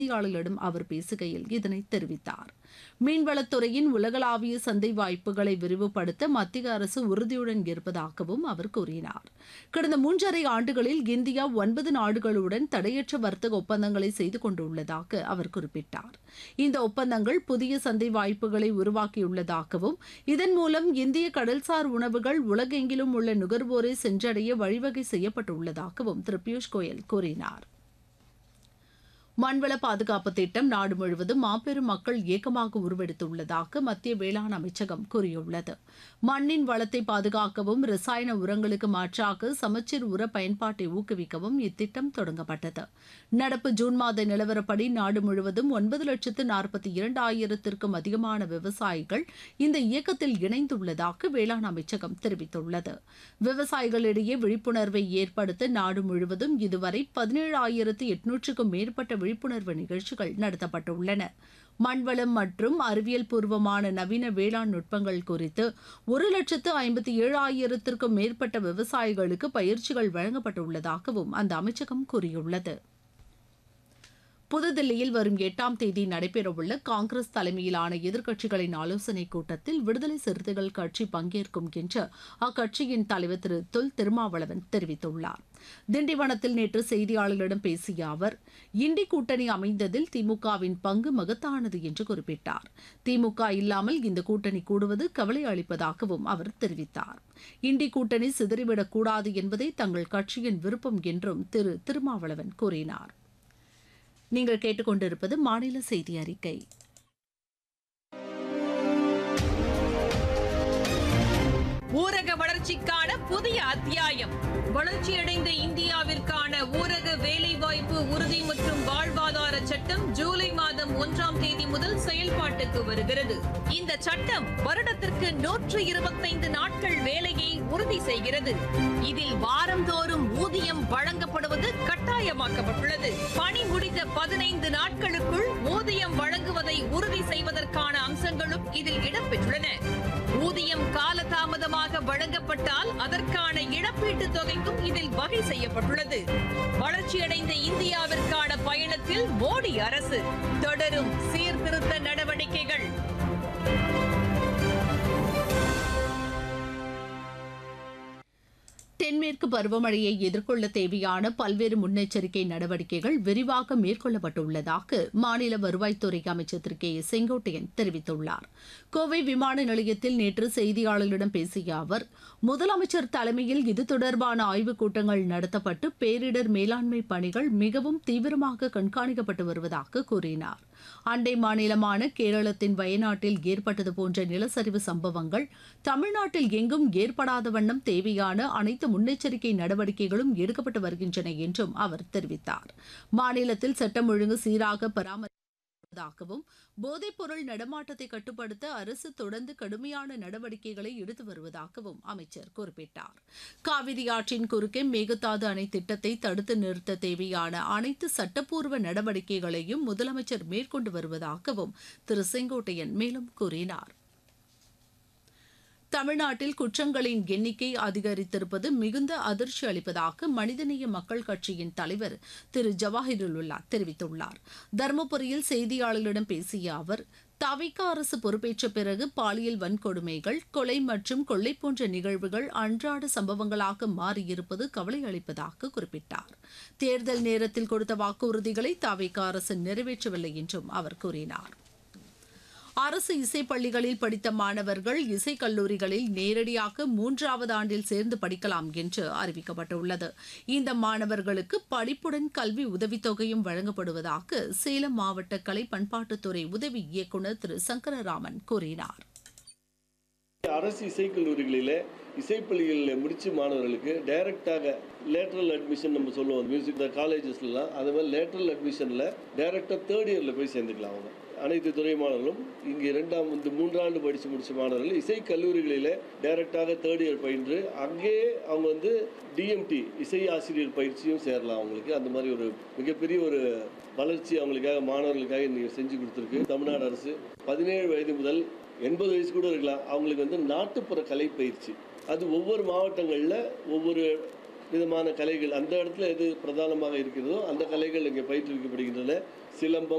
செய்தியாளர்களிடம் அவர் பேசுகையில் இதனை தெரிவித்தார் மீன்வளத்துறையின் உலகளாவிய சந்தை வாய்ப்புகளை விரிவுபடுத்த மத்திய அரசு உறுதியுடன் இருப்பதாகவும் அவர் கூறினார் கடந்த மூன்றரை ஆண்டுகளில் இந்தியா ஒன்பது நாடுகளுடன் தடையற்ற வர்த்தக ஒப்பந்தங்களை செய்து கொண்டுள்ளதாக அவர் குறிப்பிட்டார் இந்த ஒப்பந்தங்கள் புதிய சந்தை வாய்ப்புகளை உருவாக்கியுள்ளதாகவும் இதன் மூலம் இந்திய கடல்சார் உணவுகள் உலகெங்கிலும் உள்ள நுகர்வோரை சென்றடைய வழிவகை செய்யப்பட்டுள்ளதாகவும் திரு பியூஷ் கோயல் கூறினார் மண்வள பாதுகாப்பு திட்டம் நாடு முழுவதும் மாபெரும் மக்கள் இயக்கமாக உருவெடுத்துள்ளதாக மத்திய வேளாண் அமைச்சகம் கூறியுள்ளது மண்ணின் வளத்தை பாதுகாக்கவும் ரசாயன உரங்களுக்கு மாற்றாக சமச்சீர் உர பயன்பாட்டை ஊக்குவிக்கவும் இத்திட்டம் தொடங்கப்பட்டது நடப்பு ஜூன் மாத நிலவரப்படி நாடு முழுவதும் ஒன்பது லட்சத்து நாற்பத்தி இரண்டாயிரத்திற்கும் அதிகமான விவசாயிகள் இந்த இயக்கத்தில் இணைந்துள்ளதாக வேளாண் அமைச்சகம் தெரிவித்துள்ளது விவசாயிகளிடையே விழிப்புணர்வை ஏற்படுத்த நாடு முழுவதும் இதுவரை பதினேழாயிரத்து எட்நூற்றுக்கும் மேற்பட்ட விழிப்புணர்வு நிகழ்ச்சிகள் நடத்தப்பட்டுள்ளன மண்வளம் மற்றும் அறிவியல் பூர்வமான நவீன வேளாண் நுட்பங்கள் குறித்து ஒரு லட்சத்து ஐம்பத்தி ஏழாயிரத்திற்கும் மேற்பட்ட விவசாயிகளுக்கு பயிற்சிகள் வழங்கப்பட்டுள்ளதாகவும் அந்த அமைச்சகம் கூறியுள்ளது புதுதில்லியில் வரும் எட்டாம் தேதி நடைபெறவுள்ள காங்கிரஸ் தலைமையிலான எதிர்க்கட்சிகளின் ஆலோசனைக் கூட்டத்தில் விடுதலை சிறுத்தைகள் கட்சி பங்கேற்கும் என்று அக்கட்சியின் தலைவர் திரு தொல் திருமாவளவன் தெரிவித்துள்ளார் திண்டிவனத்தில் நேற்று செய்தியாளர்களிடம் பேசிய அவர் இண்டி கூட்டணி அமைந்ததில் திமுகவின் பங்கு மகத்தானது என்று குறிப்பிட்டார் திமுக இல்லாமல் இந்த கூட்டணி கூடுவது கவலை அளிப்பதாகவும் அவர் தெரிவித்தார் இண்டி கூட்டணி சிதறிவிடக் கூடாது என்பதே தங்கள் கட்சியின் விருப்பம் என்றும் திரு திருமாவளவன் கூறினார் நீங்கள் கேட்டுக்கொண்டிருப்பது மாநில செய்தி அறிக்கை ஊரக வளர்ச்சிக்கான புதிய அத்தியாயம் வளர்ச்சியடைந்த இந்தியாவிற்கான ஊரக வேலைவாய்ப்பு உறுதி மற்றும் வாழ்வாதார சட்டம் ஜூலை மாதம் ஒன்றாம் தேதி முதல் செயல்பாட்டுக்கு வருகிறது இந்த சட்டம் வருடத்திற்கு நூற்று இருபத்தைந்து நாட்கள் வேலையை உறுதி செய்கிறது இதில் வாரந்தோறும் ஊதியம் வழங்கப்படுவது கட்டாயமாக்கப்பட்டுள்ளது பணி முடிந்த பதினைந்து நாட்களுக்குள் ஊதியம் வழங்குவதை உறுதி செய்வதற்கான அம்சங்களும் இதில் இடம்பெற்றுள்ளன ஊதியம் காலதாமதமாக வழங்கப்பட்டால் அதற்கான இழப்பீட்டு தொகைக்கும் இதில் வகை செய்யப்பட்டுள்ளது வளர்ச்சியடைந்த இந்தியாவிற்கான பயணத்தில் மோடி அரசு தொடரும் சீர்திருத்த நடவடிக்கைகள் தென்மேற்கு பருவமழையை எதிர்கொள்ள தேவையான பல்வேறு முன்னெச்சரிக்கை நடவடிக்கைகள் விரிவாக மேற்கொள்ளப்பட்டுள்ளதாக மாநில வருவாய்த்துறை அமைச்சர் திரு கே ஏ செங்கோட்டையன் தெரிவித்துள்ளார் கோவை விமான நிலையத்தில் நேற்று செய்தியாளர்களிடம் பேசிய அவர் முதலமைச்சர் தலைமையில் இது தொடர்பான ஆய்வுக் கூட்டங்கள் நடத்தப்பட்டு பேரிடர் மேலாண்மை பணிகள் மிகவும் தீவிரமாக கண்காணிக்கப்பட்டு வருவதாக கூறினார் அண்டை மாநிலமான கேரளத்தின் வயநாட்டில் ஏற்பட்டது போன்ற நிலச்சரிவு சம்பவங்கள் தமிழ்நாட்டில் எங்கும் ஏற்படாத வண்ணம் தேவையான அனைத்து முன்னெச்சரிக்கை நடவடிக்கைகளும் எடுக்கப்பட்டு வருகின்றன என்றும் அவர் தெரிவித்தார் மாநிலத்தில் சட்டம் ஒழுங்கு சீராக பராமரிப்பதாகவும் போதைப்பொருள் நடமாட்டத்தை கட்டுப்படுத்த அரசு தொடர்ந்து கடுமையான நடவடிக்கைகளை எடுத்து வருவதாகவும் அமைச்சர் குறிப்பிட்டார் காவிரி ஆற்றின் குறுக்கே மேகதாது அணை திட்டத்தை தடுத்து நிறுத்த தேவையான அனைத்து சட்டப்பூர்வ நடவடிக்கைகளையும் முதலமைச்சர் மேற்கொண்டு வருவதாகவும் திரு செங்கோட்டையன் மேலும் கூறினார் தமிழ்நாட்டில் குற்றங்களின் எண்ணிக்கை அதிகரித்திருப்பது மிகுந்த அதிர்ச்சி அளிப்பதாக மனிதநேய மக்கள் கட்சியின் தலைவர் திரு ஜவாஹிருல்லா தெரிவித்துள்ளார் தருமபுரியில் செய்தியாளர்களிடம் பேசிய அவர் தவிக அரசு பொறுப்பேற்ற பிறகு பாலியல் வன்கொடுமைகள் கொலை மற்றும் கொள்ளை போன்ற நிகழ்வுகள் அன்றாட சம்பவங்களாக மாறியிருப்பது கவலை அளிப்பதாக குறிப்பிட்டார் தேர்தல் நேரத்தில் கொடுத்த வாக்குறுதிகளை தவிக அரசு நிறைவேற்றவில்லை என்றும் அவர் கூறினார் அரசு இசைப்பள்ளிகளில் படித்த மாணவர்கள் இசைக்கல்லூரிகளில் நேரடியாக மூன்றாவது ஆண்டில் சேர்ந்து படிக்கலாம் என்று அறிவிக்கப்பட்டுள்ளது இந்த மாணவர்களுக்கு படிப்புடன் கல்வி உதவித்தொகையும் வழங்கப்படுவதாக சேலம் மாவட்ட கலை பண்பாட்டுத்துறை உதவி இயக்குநர் திரு சங்கரராமன் கூறினார் அரசு இசைக்கல்லூரிகளில் இசைப்பள்ளிகளில் முடிச்சு மாணவர்களுக்கு டைரெக்டாக லேட்ரல் அட்மிஷன் நம்ம சொல்லுவோம் மியூசிக் காலேஜஸ்லாம் அது மாதிரி லேட்ரல் அட்மிஷனில் டைரெக்டாக தேர்ட் இயரில் போய் சேர்ந்துக்கலாம் அவங்க அனைத்து துறை மாணவர்களும் இங்கே இரண்டாம் இந்த மூன்றாண்டு படித்து முடித்த மாணவர்கள் இசை கல்லூரிகளில் டைரெக்டாக தேர்ட் இயர் பயின்று அங்கேயே அவங்க வந்து டிஎம்டி இசை ஆசிரியர் பயிற்சியும் சேரலாம் அவங்களுக்கு அந்த மாதிரி ஒரு மிகப்பெரிய ஒரு வளர்ச்சி அவங்களுக்காக மாணவர்களுக்காக இன்றைக்கி செஞ்சு கொடுத்துருக்கு தமிழ்நாடு அரசு பதினேழு வயது முதல் எண்பது வயசு கூட இருக்கலாம் அவங்களுக்கு வந்து நாட்டுப்புற கலை பயிற்சி அது ஒவ்வொரு மாவட்டங்களில் ஒவ்வொரு விதமான கலைகள் அந்த இடத்துல எது பிரதானமாக இருக்கிறதோ அந்த கலைகள் இங்கே பயிற்றுவிக்கப்படுகின்றன சிலம்பம்